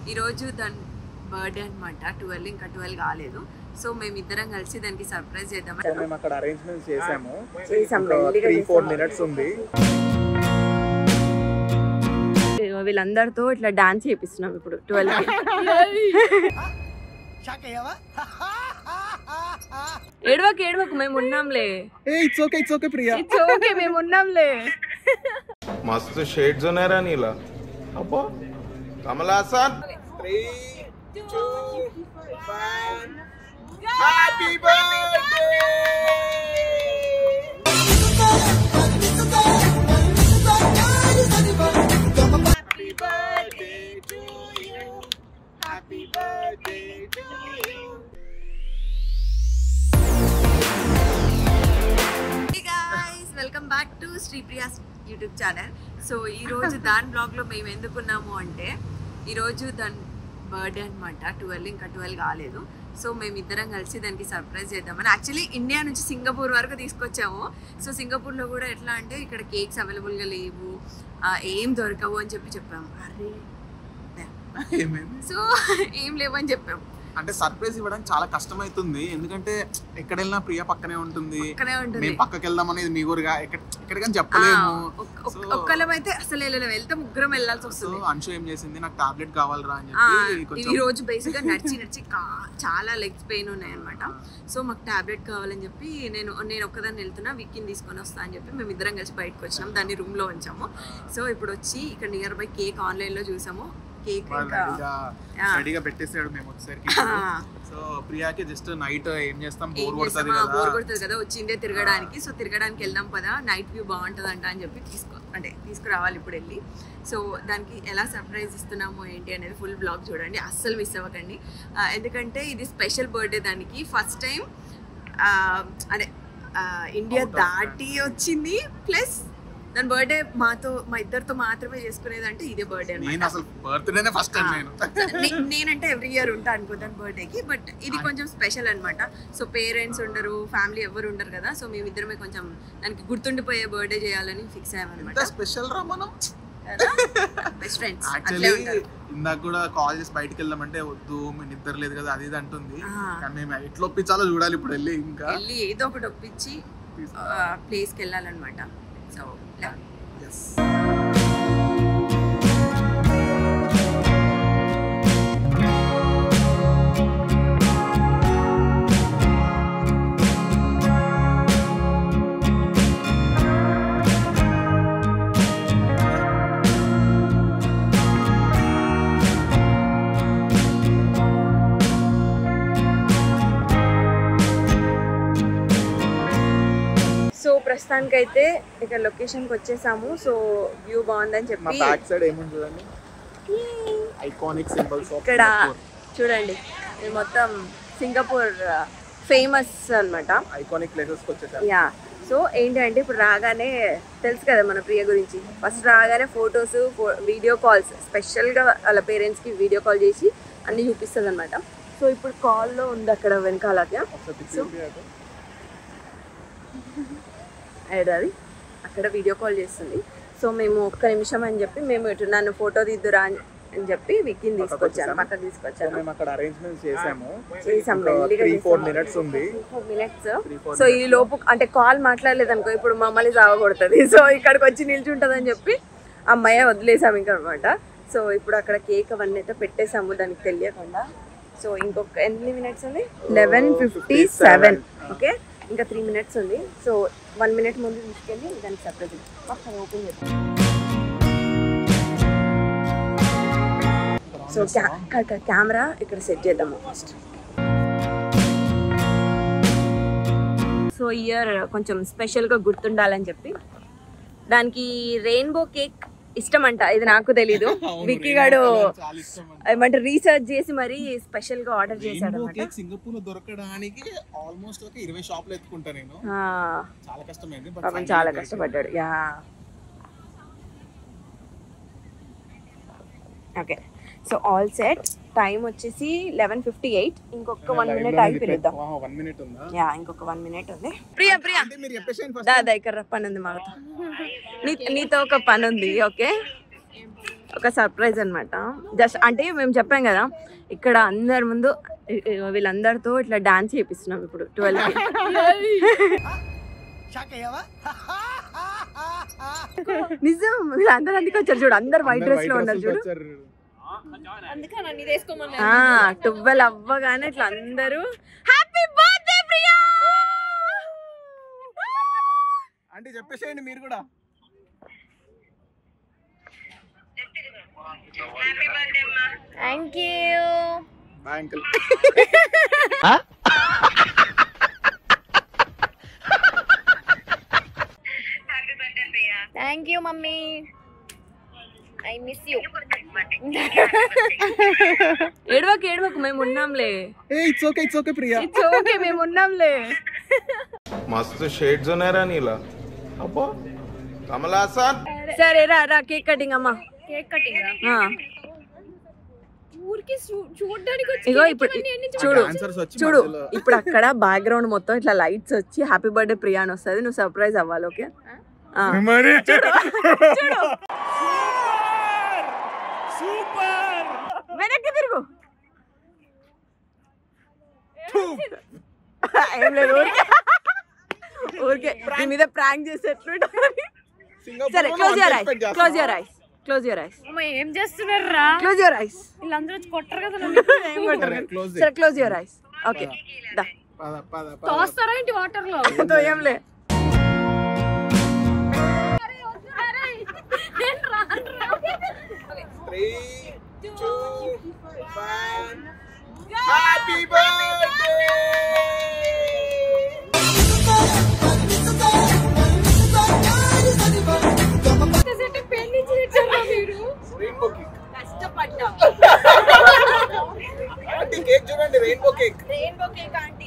ఈరోజు దాని బర్త్డే అనమాట ట్వెల్వ్ ఇంకా ట్వెల్వ్ కాలేదు సో మేము ఇద్దరం కలిసి దానికి సర్ప్రైజ్ చేద్దామని సో మేము అక్కడ అరేంజ్మెంట్స్ చేసాము చేసాం, మెల్లిగా త్రీ ఫోర్ చేసాం. మినిట్స్ ఉంది వీళ్ళందరితో ఇట్లా డాన్స్ చేపిస్తున్నాం ఇప్పుడు ట్వెల్వ్ ఏడవకు ఏడవకు మేము ఉన్నాంలే ఏ it's okay it's okay Priya it's okay మేము ఉన్నాంలే मस्त शेड्स नाही रा नीला अप्पा कमला असा welcome back to Sripriya's YouTube channel so ఈ రోజు దాని బ్లాగ్ లో మేము ఎందుకున్నాము అంటే ఈ రోజు దాని బర్త్డే అనమాట ట్వెల్వ్ ఇంకా ట్వెల్వ్ కాలేదు సో మేము ఇద్దరం కలిసి దానికి సర్ప్రైజ్ చేద్దామని యాక్చువల్లీ ఇండియా నుంచి సింగపూర్ వరకు తీసుకొచ్చాము సో సింగపూర్లో కూడా ఎట్లా అంటే ఇక్కడ కేక్స్ అవైలబుల్గా లేవు ఆ, ఏం దొరకవు అని చెప్పి చెప్పాము అరే ఏమైంది సో ఏం లేవని చెప్పాము అంటే సర్ప్రైజ్ ఇవ్వడానికి చాలా కష్టం అవుతుంది ఎందుకంటే ఎక్కడ వెళ్ళినా ప్రియా పక్కనే ఉంటుంది పక్కనే ఉంటుంది మేము పక్కకి వెళ్దాం అనేది మీ ఊరుగా ఎక్కడ ఎక్కడికని చెప్పలేము So- ఒక్కలం అయితే అసలు వెళ్ళలేము వెళ్తే ముగ్గురం వెళ్ళాల్సి సో వస్తుంది అంశు ఏం చేసింది నాకు టాబ్లెట్ కావాలరా అని ఆ, చెప్పి ఈ కొంచెం రోజు బేసిక్ గా నడిచి నడిచి కా- చాలా లెగ్స్ పెయిన్ ఉన్నాయి అనమాట సో మాకు టాబ్లెట్ కావాలని చెప్పి నేను నేను ఒక్కదాన్ని వెళ్తున్నా విక్కీని తీసుకొని వస్తా అని చెప్పి మేము ఇద్దరం కలిసి బయటకు వచ్చినాం దాన్ని రూమ్ లో ఉంచాము సో ఇప్పుడు వచ్చి ఇక్కడ నియర్ బై కేక్ ఆన్లైన్ లో చూసాము కేక్ వాళ్ళు ఇంకా రెడీగా ఆ. రెడీగా పెట్టేసాడు మేము వచ్చేసరికి ఆ. సో ప్రియాకి జస్ట్ నైట్ ఏం చేస్తాం ఏం బోర్ కొడుతుంది చేస్తామా బోర్ కదా కొడుతుంది కదా వచ్చిందే తిరగడానికి సో తిరగడానికి వెళ్దాం పదా నైట్ వ్యూ బాగుంటుంది అంట అని చెప్పి తీసుకో అంటే తీసుకురావాలి ఇప్పుడు వెళ్ళి సో దానికి ఎలా సర్ప్రైజ్ ఇస్తున్నాము ఏంటి అనేది ఫుల్ బ్లాగ్ చూడండి అస్సలు మిస్ అవ్వకండి ఆ, ఎందుకంటే ఇది స్పెషల్ బర్త్డే దానికి ఫస్ట్ టైం అదే ఆ, ఇండియా Out of దాటి వచ్చింది ప్లస్ దాని బర్త్డే మాతో మా ఇద్దరితో మాత్రమే చేసుకునేది అంటే ఇదే బర్త్డే నేను అసలు బర్త్డేనే ఫస్ట్ టైం నేను నే- నేనంటే ఎవ్రీ ఇయర్ ఉంటా అనుకుంటాను బర్త్డేకి బట్ ఇది కొంచెం స్పెషల్ అన్నమాట సో పేరెంట్స్ ఉండరు ఫ్యామిలీ ఎవరు ఉండరు కదా సో మేమిద్దరమే కొంచెం దానికి గుర్తుండిపోయే బర్త్డే చేయాలని ఫిక్స్ అయ్యామన్నమాట స్పెషల్ రా మనం బెస్ట్ ఫ్రెండ్స్ అట్లే యాక్చువల్లీ ఉంటారు ఇందాక కూడా కాల్ చేసి బయటికి వెళ్దామంటే వద్దు మీ నిద్ర లేదు కదా అది ఇది అంటుంది ఆ. కానీ మేము ఎట్లా ఒప్పించాలో చూడాలి ఇప్పుడు వెళ్ళి ఇంకా వెళ్ళి ఏదో ఒకటి ఒప్పించి ప్లేస్కి వెళ్ళాలన్నమాట సో Yes. సో ప్రస్తుతానికైతే ఇక్కడ లొకేషన్కి వచ్చేసాము సో వ్యూ బాగుందని మా చెప్పి బ్యాక్ సైడ్ ఏముంది చూడండి ఐకానిక్ సింబల్స్ ఆఫ్ ఇక్కడ చూడండి ఇది మొత్తం సింగపూర్ ఫేమస్ అన్నమాట ఐకానిక్ ప్లేసెస్ కి వచ్చేసారు యా సో ఏంటంటే ఇప్పుడు రాగానే తెలుసు కదా మన ప్రియ గురించి ఫస్ట్ రాగానే ఫొటోస్ వీడియో కాల్స్ స్పెషల్గా వాళ్ళ పేరెంట్స్కి వీడియో కాల్ చేసి అన్నీ చూపిస్తుంది అనమాట సో ఇప్పుడు కాల్లో ఉంది అక్కడ వెనకాలగా ఒకసారి పిక్ So- చేయండి. అది అక్కడ వీడియో కాల్ చేస్తుంది సో మేము ఒక్క నిమిషం అని చెప్పి మేము ఇటు నన్ను ఫోటో తీద్దురా అని అని చెప్పి విక్కీని పక్కకు తీసుకొచ్చాను వచ్చేసాము. పక్కకు సో తీసుకొచ్చాను మేము అక్కడ అరేంజ్మెంట్స్ చేసాము చేసాం మెల్లిగా త్రీ ఫోర్ చేసాం. మినిట్స్ ఉంది four minutes three four so ఈ లోపు అంటే కాల్ మాట్లాడలేదు అనుకో ఇప్పుడు మమ్మల్ని సాగకూడుతుంది సో ఇక్కడికి వచ్చి నిల్చుంటుంది అని చెప్పి అమ్మాయి వదిలేసాము ఇంకా అనమాట సో ఇప్పుడు అక్కడ కేక్ అవన్నీ అయితే పెట్టేసాము దానికి తెలియకుండా సో ఇంకొక ఎన్ని మినిట్స్ ఉంది లెవెన్ ఫిఫ్టీ సెవెన్ ఓకే ఇంకా త్రీ మినిట్స్ ఉంది సో వన్ మినిట్ ముందు తీసుకెళ్ళి దానికి సపరేట్ ఒకసారి ఓపెన్ చేద్దాం సో కెమెరా ఇక్కడ సెట్ చేద్దాము ఫస్ట్ సో ఇయర్ కొంచెం స్పెషల్గా గుర్తుండాలని చెప్పి దానికి రెయిన్బో కేక్ ఇష్టం అంట ఇది నాకు తెలీదు విక్కీ గాడు చాలా ఇష్టం ఏమంటే రీసెర్చ్ చేసి మరి స్పెషల్ గా ఆర్డర్ చేశాడు రెయిన్బో అనమాట కేక్ సింగపూర్ లో దొరకడానికి ఆల్మోస్ట్ ఒక ఇరవై షాపులు ఎత్తుకుంటా నేను చాలా కష్టమైంది బట్ పాపం చాలా కష్టపడ్డాడు yeah okay so all set time వచ్చేసి లెవెన్ ఫిఫ్టీ ఎయిట్ ఇంకొక వన్ మినిట్ ఆగి పిలుద్దాం వన్ మినిట్ ఉందా యా ఇంకొక వన్ మినిట్ ఉంది ప్రియా ప్రియా అంటే మీరు చెప్పేసి దా దా ఇక్కడ పని ఉంది మాకు నీ నీతో ఒక పని ఉంది ఓకే ఒక సర్ప్రైజ్ అన్నమాట జస్ట్ అంటే మేము చెప్పాం కదా ఇక్కడ అందరి ముందు ఇ- ఇ- వీళ్ళందరితో ఇట్లా డాన్స్ చేపిస్తున్నాం ఇప్పుడు ట్వెల్వ్ నిజం వీళ్ళందరూ అందుకే వచ్చారు చూడు అందరు వైట్ డ్రెస్ లో ఉన్నారు చూడు అందుకే నన్ను ఇది వేసుకోమని ట్వెల్వ్ అవ్వగానే ఇట్లా అందరూ హ్యాపీ బర్త్డే ప్రియా అంటే చెప్పేసేయండి మీరు కూడా thank you bye uncle thank you mummy I miss you ఏడవకు ఏడవకు మేము ఉన్నాంలే ఏ it's okay it's okay Priya it's okay మేము ఉన్నాంలే मस्त शेड्स ఉన్నాయరా నీలా అబ్బో కమల్ హాసన్ సరే రా రా కేక్ కటింగ్ అమ్మా కేక్ కటింగ్ ఆ, ఊరికి చూ- చూడ్డానికి వచ్చి ఇగో కేక్ ఇప్పుడు ఇవన్నీ ఎన్ని చూడు Dancers వచ్చి చూడు మధ్యలో- ఇప్పుడు అక్కడ బ్యాక్గ్రౌండ్ మొత్తం ఇట్లా లైట్స్ వచ్చి హ్యాపీ బర్త్డే ప్రియా అని వస్తుంది నువ్వు సర్ప్రైజ్ అవ్వాలి ఓకే ఆ. మరి వెనక్కి తిరుగు ఏం లేదు ఊరికే ఊరికే నీ మీద ప్రాంక్ చేసేట్లు సరే close your eyes close your eyes close your eyes అమ్మ ఏం చేస్తున్నారు రా క్లోజ్ యువర్ ఐస్ వీళ్ళందరూ వచ్చి కొట్టరు కదా నన్ను. క్లోజ్ సరే క్లోజ్ యువర్ ఐస్ ఓకే దా పద పద పద తోస్తారా ఏంటి వాటర్ లో తో ఏంలే three two one happy birthday rainbow cake కష్టపడ్డా ఆంటీ కేక్ చూడండి rainbow cake rainbow cake aunty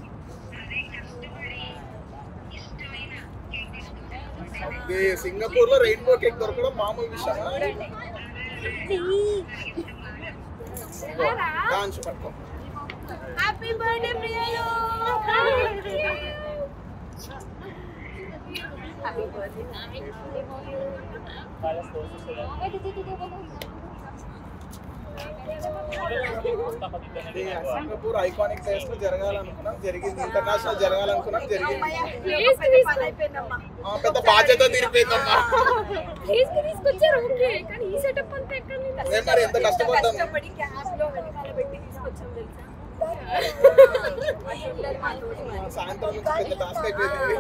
ఇది సింగపూర్ లో రెయిన్బో కేక్ దొరకడం మామూలు విషయం డాన్స్ పట్టుకో హ్యాపీ బర్త్డే ప్రియాలు ఇది సింగపూర్ ఐకానిక్ ప్లేస్ లో జరగాలనుకున్నాం జరిగింది ఇంటర్నేషనల్ జరగాలనుకున్నాం జరిగింది ఆ, పెద్ద బాధ్యత తీరిపోయిందమ్మా తీసుకొచ్చారు ఓకే కానీ ఈ సెటప్ అంతా ఎక్కడ నుంచి మేము మరి ఎంత కష్టపడ్డాం కష్టపడి క్యాబ్ లో వెనకాల పెట్టి తీసుకొచ్చాం తెలుసా ఆ, సాయంత్రం నుంచి పెద్ద టాస్క్ అయిపోయింది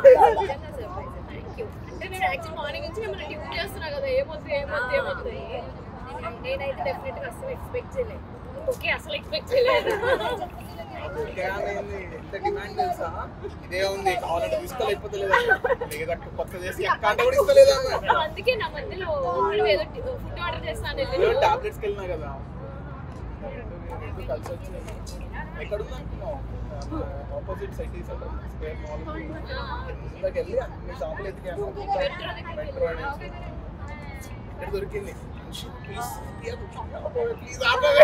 అంటే నేను యాక్చువల్ మార్నింగ్ నుంచి మిమ్మల్ని టిప్ చేస్తున్నా కదా ఏమవుతుంది ఏమవుతుంది ఏమవుతుంది నేనైతే డెఫినెట్ గా అసలు ఎక్స్పెక్ట్ చేయలేదు ఓకే అసలు ఎక్స్పెక్ట్ చేయలేదు ఏమైంది? ఎంత డిమాండ్ తెలుసా ఇదే ఉంది కావాలంటే తీసుకోలేకపోతే లేదా లేదా కొత్త చేసి ఎక్క అంటే కూడా ఇస్తలేదమ్మా అందుకే నా మధ్యలో నువ్వు ఏదో ఫుడ్ ఆర్డర్ చేస్తాను నేను టాబ్లెట్స్కి వెళ్ళినా కదా రెండు కలిసి వచ్చినాయి ఎక్కడ ఉంది అనుకున్నావు opposite city centre square mall ఇందాక వెళ్ళి అన్ని షాపులు ఎతికాను మెట్రో అనేసి ఇక్కడ దొరికింది ప్లీజ్ ప్లీజ్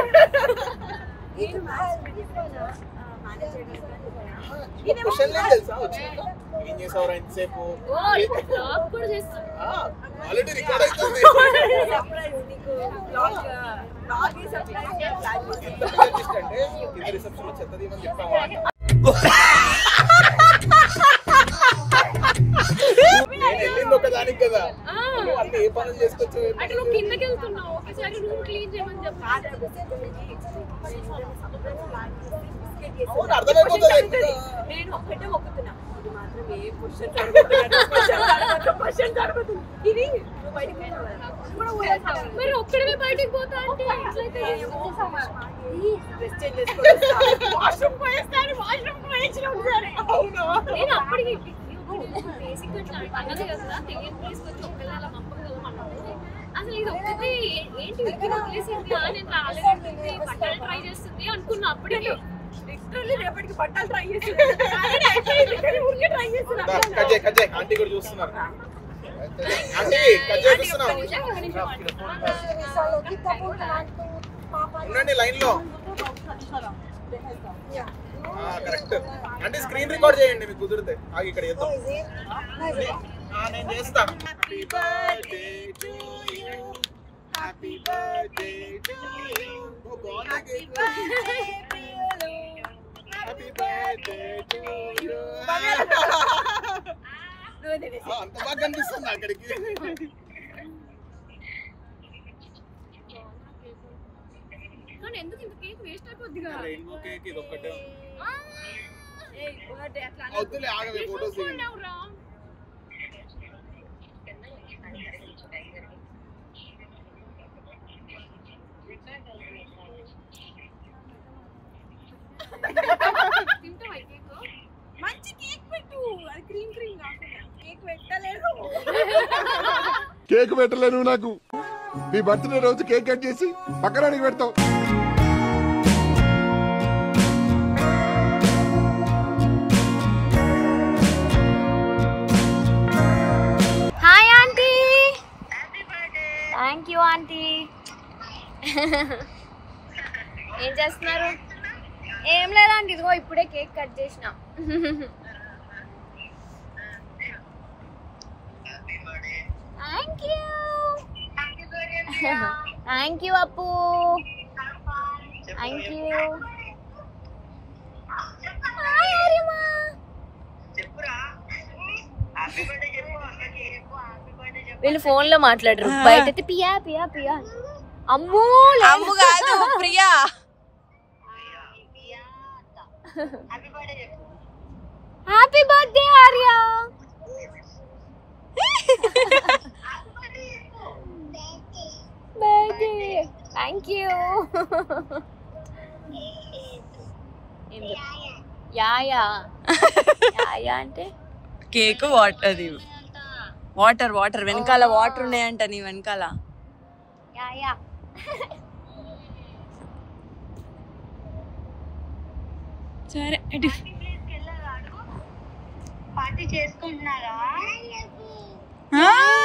క్వశ్చన్ లేదు తెలుసా వచ్చిందా ఏం చేసావురా ఇంతసేపు బ్లాగ్ కూడా చేస్తాను ఆల్రెడీ రికార్డ్ అవుతుంది ఎంత పెద్ద లిస్ట్ అంటే కింద రిసెప్షన్ లో చెత్త తీయమని చెప్తావా నేను వెళ్ళింది ఒక దానికి కదా నువ్వు అన్ని ఏ పనులు చేసుకొచ్చావు ఏం అంటే నువ్వు కిందకి వెళ్తున్నావు ఒకసారి రూమ్ క్లీన్ చేయమని చెప్పాలి అవును అర్థమైపోతుంది ఎందుకు? నేను ఒక్కటే మొక్కుతున్నా ఇది మాత్రం ఏ క్వశ్చన్ జరుగుతుంది క్వశ్చన్ జరుగుతుంది ఇది నువ్వు బయటకు వెళ్ళావు కదా. అది కూడా ఊరేస్తావు. మరి ఒక్కడమే బయటికి పోతా అంటే ఎట్లయితే డ్రెస్ చేంజ్ చేసుకొని వస్తా. వాష్రూమ్ పోయేస్తాను వాష్రూమ్ పోయించినాం సరే అవునా నేను అప్పటికి బేసిక్ గా ఇట్లా అన్నది కదా తెలియని ప్లేస్ వచ్చి ఒక్కళ్ళ అలా పంపగలం అన్నది అసలు ఇది ఒక్కటి ఏ- ఏంటి ఇక్కడ వదిలేసింది ఆ, నేను రాలేదంటుంది బట్టలు ట్రై చేస్తుంది అనుకున్నా అప్పటికి లిటరల్లీ రేపటికి బట్టలు ట్రై చేసి ఊరికే ట్రై చేస్తున్నా దా, కట్ చేయి, కట్ చేయి. ఆంటీ కూడా చూస్తున్నారు ఆంటీ కట్ చేపిస్తున్నాం ఉండండి లైన్ లో కరెక్ట్ అంటే స్క్రీన్ రికార్డ్ చేయండి మీకు కుదిరితే ఆగి ఇక్కడ చేద్దాం ఆ, నేను చేస్తా happy birthday to you happy birthday to you ఓ బాగుంది cake happy birthday to you అంత బాగా కనిపిస్తుంది అక్కడికి కానీ ఎందుకు ఇంత కేక్ వేస్ట్ అయిపోద్దిగా రెయిన్బో కేక్ ఇది ఒక్కటే ఆ! వద్దులే ఆగవే ఫోటోస్ దిగండి తీసుకున్నావురా. తింటావా ఈ కేక్? మంచి కేక్ పెట్టు అది క్రీమ్ క్రీమ్ కాకుండా కేక్ పెట్టలేదు కేక్ పెట్టలేను నాకు నీ బర్త్డే రోజు కేక్ కట్ చేసి పక్కనానికి పెడతావు hi aunty thank you aunty ఏం చేస్తున్నారు ఏం లేదండి ఇదిగో ఇప్పుడే కేక్ కట్ చేసిన థ్యాంక్ యూ థ్యాంక్ యూ అప్పు థ్యాంక్ యూ హాయ్ హరిమా వీళ్ళు ఫోన్ లో మాట్లాడరు బయట అయితే పియా పియా పియా అమ్మో అమ్ము కాదు Priya happy birthday Arya birthday thank you యాయా యాయా అంటే కేక్ వాటర్ అది వాటర్ వాటర్ వెనకాల వాటర్ ఉన్నాయంట నీ వెనకాల యాయా సరే ఇటు పార్టీ చేసుకుంటున్నారా ఆ!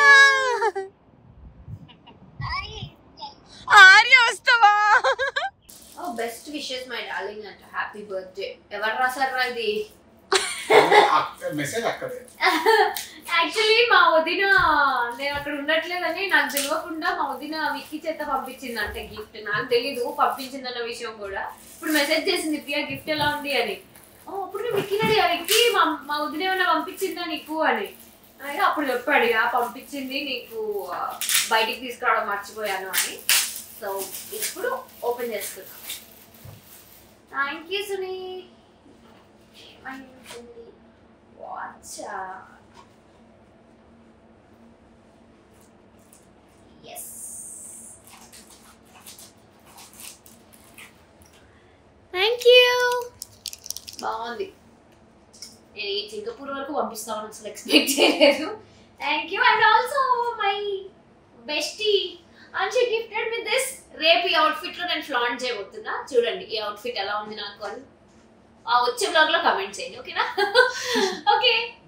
ఆర్య వస్తావా ఓ బెస్ట్ విషెస్ మై డార్లింగ్ అంట హ్యాపీ బర్త్డే ఎవరు రాసారా ఇది మెసేజ్ అక్కడే యాక్చువల్లీ మా వదిన నేను అక్కడ ఉండట్లేదని నాకు తెలియకుండా మా వదిన విక్కీ చేత పంపించింది అంటే గిఫ్ట్ నాకు తెలీదు పంపించిందన్న విషయం కూడా ఇప్పుడు మెసేజ్ చేసింది పియా గిఫ్ట్ ఎలా ఉంది అని ఓ అప్పుడు నేను విక్కీని అడిగా విక్కీ మా మా వదిన ఏమైనా పంపించిందా నీకు అని అయితే అప్పుడు చెప్పాడు ఇక పంపించింది నీకు ఆ, బయటికి తీసుకురావడం మర్చిపోయాను అని సో ఇప్పుడు ఓపెన్ చేసుకున్నాం థ్యాంక్ యూ సునీ ఏమైంది వాచా ఎస్ థ్యాంక్ యూ బాగుంది నేను ఈ సింగపూర్ వరకు పంపిస్తామని అసలు ఎక్స్పెక్ట్ చేయలేదు thank you and also my bestie and she gifted me this రేపు ఈ అవుట్ఫిట్ లో నేను ఫ్లాంట్ చేయబోతున్నా చూడండి ఈ అవుట్ఫిట్ ఎలా ఉంది నాకు అని ఆ వచ్చే బ్లాగ్ లో కమెంట్ చేయండి ఓకేనా ఓకే